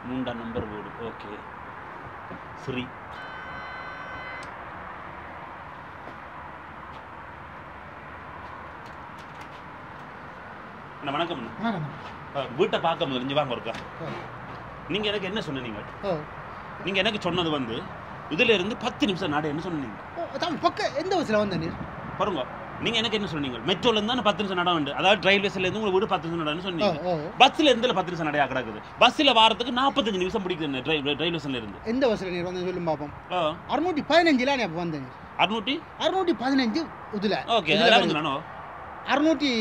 மூன்றாம் நம்பர் வீடு ஓகே ஸ்ரீ அண்ணா வணக்கம் அண்ணா வணக்கம் அஹ், வீட்டை பார்க்க முடிஞ்சு வாங்க இருக்கா ஓ நீங்கள் எனக்கு என்ன சொன்னீங்க ஓ நீங்கள் எனக்கு சொன்னது வந்து இதுல இருந்து பத்து நிமிஷம் நாடு என்ன சொன்னீங்க ஓ தம்பி பக்க எந்த பஸ்ஸில் வந்த நீர் பாருங்க நீங்கள் எனக்கு என்ன சொன்னீங்க மெட்ரோல இருந்து தானே பத்து நிமிஷம் நட உண்டு அதாவது ரயில்வேஸ்ல இருந்து உங்க வீடு பத்து நிமிஷம் நடன்னு ஓ சொன்னீங்க ஓ பஸ்ல இருந்து பத்து நிமிஷம் நடையா கிடக்குது பஸ்ஸில் வாரத்துக்கு நாற்பத்தஞ்சு நிமிஷம் பிடிக்குது ரயில்வே ஸ்டேஷன்ல இருந்து எந்த பஸ்ஸில் நீர் வந்து சொல்லும் பார்ப்போம் ஆ, அறுநூற்றி பதினஞ்சில் நீ அப்போ வந்த நீர் அறுநூற்றி அறுநூற்றி பதினஞ்சு இதில் ஓகே அதெல்லாம் வந்து நானோ அறுநூற்றி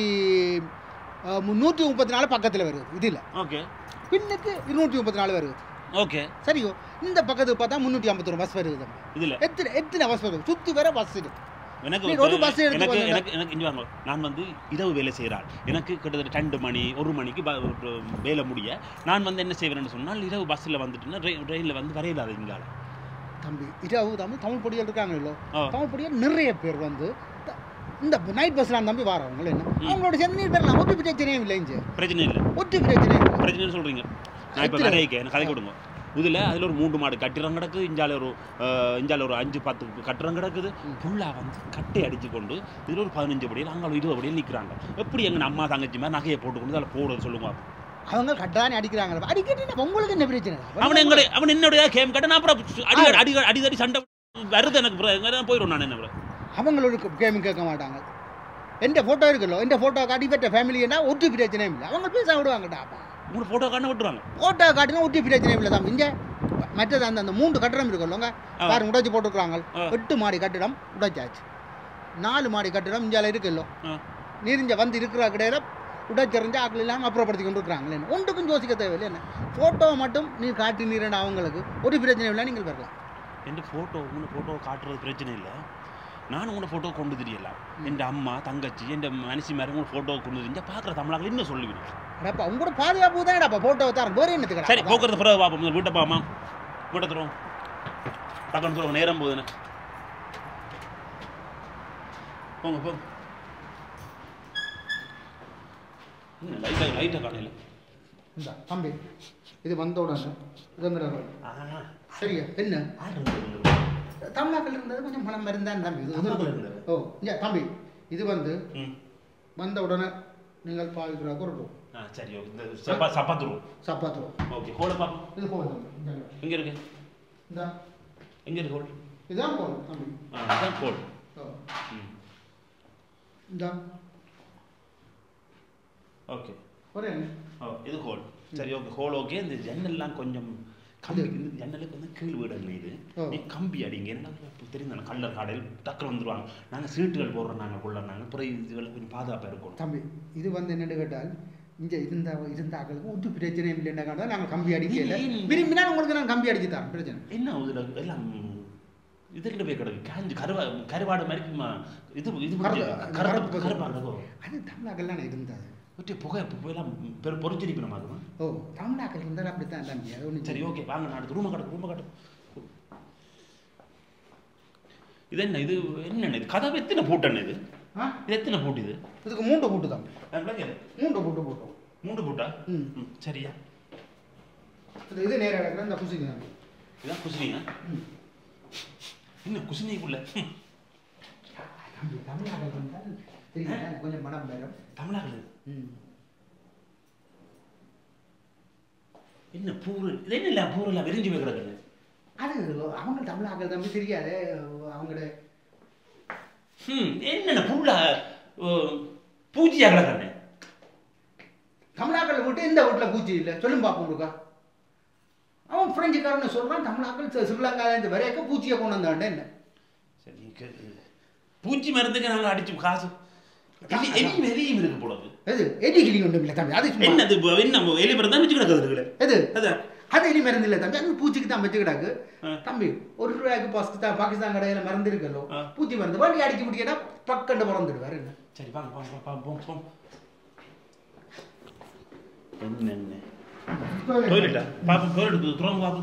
முந்நூற்றி முப்பத்தி நாலு பக்கத்தில் வருது இதில் ஓகே பின்னுக்கு இருநூற்றி முப்பத்தி நாலு வருது ஓகே சரியோ இந்த பக்கத்துக்கு பார்த்தா முந்நூற்றி ஐம்பத்தொரு பஸ் வருது தம்பி இதுல எத்தனை எத்தனை பஸ் வருது சுற்றி வர பஸ் இது எனக்கு நீ ஒரு bus எடுத்து எனக்கு போனீங்க. எனக்கு எனக்கு இங்க வாங்க நான் வந்து இரவு வேலை செய்கிறாள் எனக்கு கிட்டத்தட்ட ரெண்டு மணி ஒரு மணிக்கு ப- ஒரு வேலை முடிய நான் வந்து என்ன செய்வேன்னு சொன்னால் இரவு பஸ்ஸில் வந்துட்டுன்னா ட்ரெயினில் வந்து வரையிலாது இங்கால தம்பி இரவு தமிழ் தமிழ் பொடிகள் இருக்காங்களோ ஆ. தமிழ் பொடிகள் நிறைய பேர் வந்து த- இந்த நைட் பஸ்லாம் நம்பி வரவங்க என்ன அவங்களோட சேர்ந்து நீர் பேரலாம் ஒட்டு பிரச்சனையும் இல்லை இங்கே பிரச்சனை இல்லை ஒட்டு பிரச்சனையும் இல்லை பிரச்சனைன்னு சொல்கிறீங்க நான் இப்போ எத்தனை? நிறைய எனக்கு கதை கொடுங்க இதில் அதில் ஒரு மூன்று மாடு கட்டிடம் கிடக்குது இஞ்சால ஒரு அஹ், இஞ்சால ஒரு அஞ்சு பத்து கட்டிடம் கிடக்குது ஃபுல்லாக வந்து கட்டை அடிச்சு கொண்டு இதில் ஒரு பதினஞ்சு படியில் அங்கே ஒரு இருபது படியில் நிற்கிறாங்க எப்படி எங்கள் அம்மா தங்கச்சி மாதிரி நகையை போட்டுக்கொண்டு அதில் போடுறது சொல்லுங்க அவங்க கட்டானே அடிக்கிறாங்க அடிக்கடி உங்களுக்கு என்ன பிரச்சனை அவன் எங்களுடைய அவன் என்னுடைய கேம் கட்ட நான் அப்புறம் அடி அடி அடிதடி சண்டை வருது எனக்கு அப்புறம் எங்க போயிடும் நான் என்ன அப்புறம். அவங்களோட கேம் கேட்க மாட்டாங்க எந்த ஃபோட்டோ இருக்குல்லோ எந்த ஃபோட்டோ காட்டி பெற்ற ஃபேமிலின்னா ஒட்டு பிரச்சனையும் இல்லை அவங்க பேச விடுவாங்கடா உங்களை ஃபோட்டோ காட்ட விட்டுருவாங்க ஃபோட்டோ காட்டினா ஒட்டு பிரச்சனையும் இல்லை தான் இங்கே மற்றது அந்த அந்த மூன்று கட்டடம் இருக்குல்லோங்க ஆ. பாருங்க உடைச்சு போட்டுருக்காங்க ஆ. எட்டு மாடி கட்டிடம் உடைச்சாச்சு நாலு மாடி கட்டிடம் இந்தியாவில் இருக்குல்லோ ஆ. நீரிஞ்ச வந்து இருக்கிற கிடையாது உடைச்செறிஞ்சு ஆக்கள் இல்லாமல் அப்புறப்படுத்தி கொண்டு இருக்கிறாங்களே ஒன்றுக்கும் யோசிக்க தேவையில்லை என்ன ஃபோட்டோ மட்டும் நீ காட்டி நீரண்டா அவங்களுக்கு ஒரு பிரச்சனை இல்லை நீங்கள் வரலாம் என் ஃபோட்டோ உங்களை ஃபோட்டோ காட்டுறது பிரச்சனை இல்லை நான் உங்களை ஃபோட்டோ கொண்டு தெரியலாம் என் அம்மா தங்கச்சி என் மனசி மாதிரி உங்களை ஃபோட்டோ கொண்டு தெரிஞ்சா பார்க்குற தமிழாக்கள் இன்னும் சொல்லுவீங்க அடப்பா உங்களோட பாதுகாப்பு தானேடாப்பா ஃபோட்டோ தரேன் வேறு என்னத்துக்கு சரி போக்குறது பிறகு பார்ப்போம் வீட்டை பாமா வீட்டை தருவோம் டக்குன்னு சொல்லுவோம் நேரம் போகுதுன்னு போங்க போங்க என்ன லைட்டாக லைட்டாக காணையில் இந்த தம்பி இது வந்த உடனே இதுங்கிறாங்க சரியா என்ன தமிழ்நாட்டில் இருந்தது கொஞ்சம் மனம் இருந்தான் தம்பி இது தமிழ்நாட்டுல இருந்தது? ஓ இங்க தம்பி இது வந்து ம் வந்த உடனே நீங்கள் பாவிக்கிற குரட்டும் ஆ சரி ஓகே இந்த சப்பா சப்பாத்துருவோம் சப்பாத்துவோம் ஓகே ஹோலை பார்ப்போம் இது போதும் தம்பி இந்த எங்கே இருக்கு இந்த எங்கே இருக்கு ஹோல் இதுதான் போதும் தம்பி ஆ அதான் ஹோல் ஓ ம் இந்த ஓகே ஒரே ஓ இது ஹோல் சரி ஓகே ஹோல் ஓகே இந்த ஜன்னல்லாம் கொஞ்சம் கம்பி இந்த ஜன்னலுக்கு வந்து கீழ் வீடு இல்லை இது ஓ. நீ கம்பி அடிங்க என்ன தெரிந்தாங்க கல்லர் காடையில் டக்குனு வந்துருவாங்க நாங்கள் சீட்டுகள் போடுறோம் நாங்கள் கொள்ள நாங்கள் அப்புறம் இதுகளை கொஞ்சம் பாதுகாப்பாக இருக்கணும் தம்பி இது வந்து என்னன்னு கேட்டால் இங்க இருந்த இருந்த ஆக்களுக்கு ஒட்டு பிரச்சனையும் இல்லைன்னா காரணம் நாங்கள் கம்பி அடிக்கல நீ- விரும்பினா உங்களுக்கு நான் கம்பி அடிச்சு தரேன் பிரச்சனை என்ன இதில் எல்லாம் இதுக்கிட்ட போய் கிடக்கு காஞ்சி கருவா கருவாடு மாதிரி ம- இது இது கருப்பு- கருப்பு கருப்பு- கருப்பாக கிடக்கும் அது தமிழாக்கள்லாம் இருந்தது ஒட்டி புகை புகையெல்லாம் பெரு பொறிஞ்சிருக்கணும் அதுவும் ஓ தமிழாக்கள் இருந்தால் அப்படித்தான் தம்பி அது ஒன்றும் சரி ஓகே வாங்க நான் அடுத்து ரூமை கட்டு ரூமை கட்டு இது என்ன இது என்ன இது கதவு எத்தனை பூட்டண்ணே இது ஆ இது எத்தனை பூட்டு இது இதுக்கு மூண்டை போட்டு தான் நான் விளங்கல. மூண்டை போட்டு போட்டோம் மூன்று பூட்டா ம் ம் சரியா இது இது நேராக இருக்கிற இந்த குசிங்க தான் இதான் குசினியா ம் என்ன குசினிக்குள்ள ம். தம்பி தமிழாக்கள் இருந்தால் தெரியுதா கொஞ்சம் மனம் பேரும் தமிழாக்கள் ம் என்ன பூரு இது என்ன இல்லை பூரெல்லாம் விரிஞ்சு போய் கிடக்குது அது அவங்க தமிழாக்கள் தம்பி தெரியாது அவங்களோட ம் என்னென்ன புல்லா பூஜையா கிடக்குறேன் தமிழாக்கள் விட்டு இந்த வீட்டில் பூச்சி இல்லை சொல்லும் பார்ப்போம் இருக்கா அவன் பிரெஞ்சுக்காரன்னு சொல்கிறான் தமிழாக்கள் சி- ஸ்ரீலங்காலேருந்து வரையக்க பூச்சியை கொண்டு வந்தாண்ட என்ன சரி க- பூச்சி மருந்துக்கு நாங்கள் அடிச்சு காசு எலி எலியும் எலியும் இருக்கு போல இருக்கு. எது எலி கிளி ஒன்றும் இல்லை தம்பி அது சும்மா என்னது இப்போ என்ன எலி மருந்து தான் வச்சு கிடக்குது இதுல. எது அதான் அது எலி மருந்து இல்லை தம்பி அது பூச்சிக்கு தான் வச்சு கிடாக்கு ஆ. தம்பி ஒரு ரூபாய்க்கு பாகிஸ்தான் பாகிஸ்தான் கடையில் மருந்து இருக்கல்லோ ஆ. பூச்சி மருந்து வண்டி அடிக்க முடியாதா பக்கண்டு பிறந்துடுவார் என்ன சரி வாங்க வாங்க வாங்க, வாங்க போம் போம் என்னென்ன டொய்லெட்டா பாப்போம் டொய்லெட் துறங்க பாப்போம்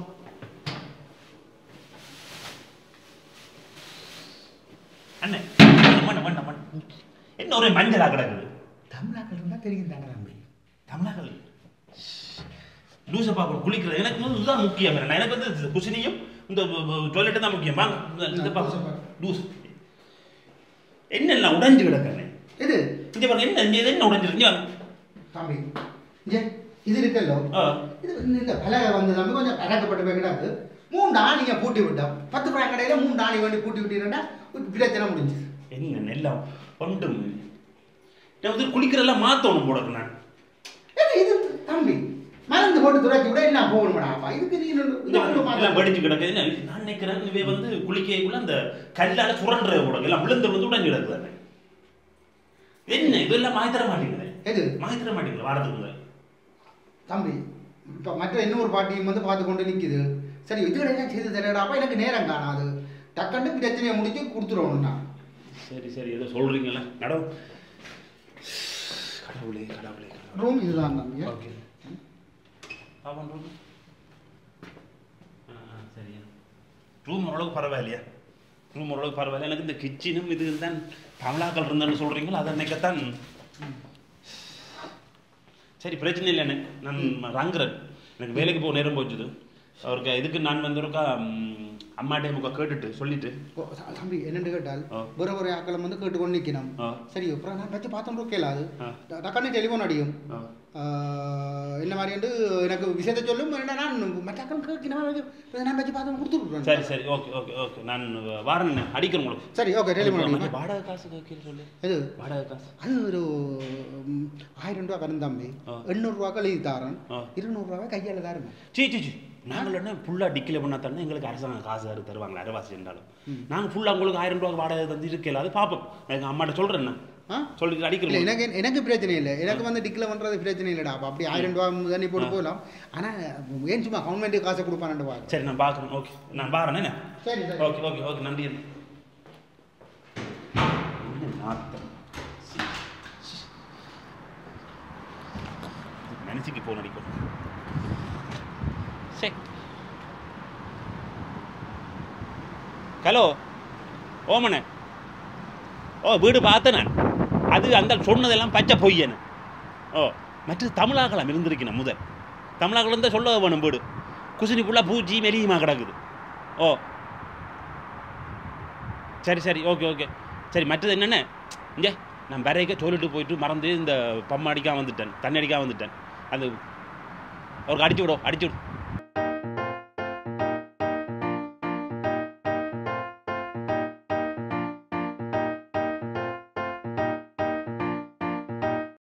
அண்ணே மண்ண மண்ண மண்ண என்ன ஒரே மஞ்சளா கிடக்குது தமிழாக்கள் இருந்தால் தெரியும் தானே தம்பி தமிழாக்கள் லூசை பார்க்கணும் குளிக்கிறது எனக்கு வந்து இதுதான் முக்கியம் என்ன எனக்கு வந்து இது குசினியும் இந்த டாய்லெட்டு தான் முக்கியம் வாங்க இந்த- இந்த பார்க்க லூஸ் என்ன எல்லாம் உடைஞ்சு கிடக்கண்ணே இது இங்க பாருங்க என்ன இங்க இது என்ன உடைஞ்சிருக்கு இங்க வாங்க. தம்பி இங்கே இது இருக்கல்லோ ஆ. இது இந்த பலகை வந்து தம்பி கொஞ்சம் பறக்கப்பட்டு போய் கிடக்கு மூணு ஆணிங்க பூட்டி விட்டோம் பத்து பழம் கடையில் மூணு ஆணி வேண்டி பூட்டி விட்டீங்கன்னா பிரச்சனை முடிஞ்சுது என்ன எல்லாம் ஒன்றும் நான் வந்து குளிக்கிறதெல்லாம் மாத்தணும் போடக்கு நான் ஏன்னா இது தம்பி மருந்து போட்டு துடைச்சி விட என்ன போகணுமாடாப்பா இதுக்கு நீ இன்னொரு- இந்த இன்னொரு எல்லாம் மாத்திரம். படிச்சு கிடக்கு என்ன நான் நினைக்கிறேன் இவை வந்து குளிக்கைக்குள்ள அந்த கல்லால சுரண்டுற கூட எல்லாம் விழுந்து விழுந்து உடஞ்சு கிடக்குது என்ன இதெல்லாம் மாய் தர மாட்டேங்குது எது மாய் தர மாட்டேங்குது வாரத்துக்கு முதல் தம்பி இப்போ மற்ற இன்னொரு பாட்டியும் வந்து பார்த்து கொண்டு நிற்கிது சரி இதுகளை எல்லாம் செய்து தரடாப்பா எனக்கு நேரம் காணாது டக்குன்னு பிரச்சனையை முடிச்சு கொடுத்துருவோம்னா சரி சரி ஏதோ சொல்றீங்களா நடம் கடவுளே கடவுளே கடவுளே. ரூம் இதுதான் தம்பி ஓகே ஆமாம் ரூம் ஆ ஆ, சரியா ரூம் ஓரளவுக்கு பரவாயில்லையா ரூம் ஓரளவுக்கு பரவாயில்ல எனக்கு இந்த கிச்சனும் இது தான் தமிழாக்கள் இருந்தான்னு சொல்கிறீங்களோ அதை நினைக்கத்தான் சரி பிரச்சனை இல்லை எனக்கு நான் ரங்குறேன் எனக்கு வேலைக்கு போக நேரம் போச்சுது அவருக்கு இதுக்கு நான் வந்து ஒருக்கா ம், அம்மாட்டே முக்கா கேட்டுட்டு சொல்லிட்டு ஓ, த- தம்பி என்னென்னு கேட்டால் ஆ. வேற ஒரு ஆக்களை வந்து கேட்டுக்கொண்டு நிற்கணும் ஆ. சரி அப்புறம் நான் வச்சு பார்த்தோம் ஓகேல அது ஆ. ட- டக்குன்னு டெலிஃபோன் அடியும் ஆ ஆ, என்ன மாதிரி வந்து எனக்கு விஷயத்தை சொல்லும் என்ன நான் மற்ற ஆக்கள் கேட்கணும் நான் வச்சு பார்த்தோம் கொடுத்து விட்றேன் சரி சரி ஓகே ஓகே ஓகே நான் வாரேன் அடிக்கிறேன் உங்களுக்கு சரி ஓகே டெலிஃபோன் மற்ற அடிக்கும் வாடகை காசு கேட்கல சொல்லு இது வாடகை காசு அது ஒரு ம், ஆயிரம் ரூபா கடன் தம்பி ஆ. எண்ணூறுரூவா எழுதி தாரன் ஆ. இருநூறுவாவை கையால் தாருங்க சீ சீ சீ நாங்கள் என்ன ஃபுல்லாக டிக்கில் பண்ணா தானே எங்களுக்கு அரசாங்கம் காசு யாரு தருவாங்களா அரைவாசி என்றாலும் நாங்கள் ஃபுல்லாக உங்களுக்கு ஆயிரம் ரூபாய்க்கு வாடகை தந்து இருக்கல அது பார்ப்போம் எங்கள் அம்மாட்ட சொல்கிறேன் நான் ஆ சொல்லிட்டு இல்லை அடிக்கிறேன் எனக்கு எனக்கு பிரச்சனை இல்லை எனக்கு வந்து டிக்கில் பண்ணுறது பிரச்சனை இல்லைடா அப்போ அப்படி ஆயிரம் ரூபா தண்ணி போட்டு போகலாம் ஆனால் ஏன் சும்மா கவர்மெண்ட்டு காசை கொடுப்பானு வா சரி நான் பார்க்குறேன் ஓகே நான் பாருறேன் என்ன சரி சரி ஓகே ஓகே ஓகே நன்றி என்ன நாத்தம் சீ, சீ. மனசுக்கு போன் அடிக்கும் சரி ஹலோ ஓமனே ஓ வீடு பார்த்தேன் நான் அது அந்த சொன்னதெல்லாம் பச்சை பொய்யனு ஓ மற்றது தமிழாக்கலாம் இருந்திருக்கணும் முதல் தமிழாக்கள் தான் சொல்ல வேணும் வீடு குசினி ஃபுல்லாக பூச்சி மெலியுமா கிடக்குது ஓ சரி சரி ஓகே ஓகே சரி மற்றது என்னென்ன இங்கே நான் வரைக்க சொல்லிட்டு போயிட்டு மறந்து இந்த பம்மா அடிக்காம வந்துட்டேன் தண்ணி அடிக்காம வந்துட்டேன் அது அவருக்கு அடிச்சு விடும் அடிச்சு விடு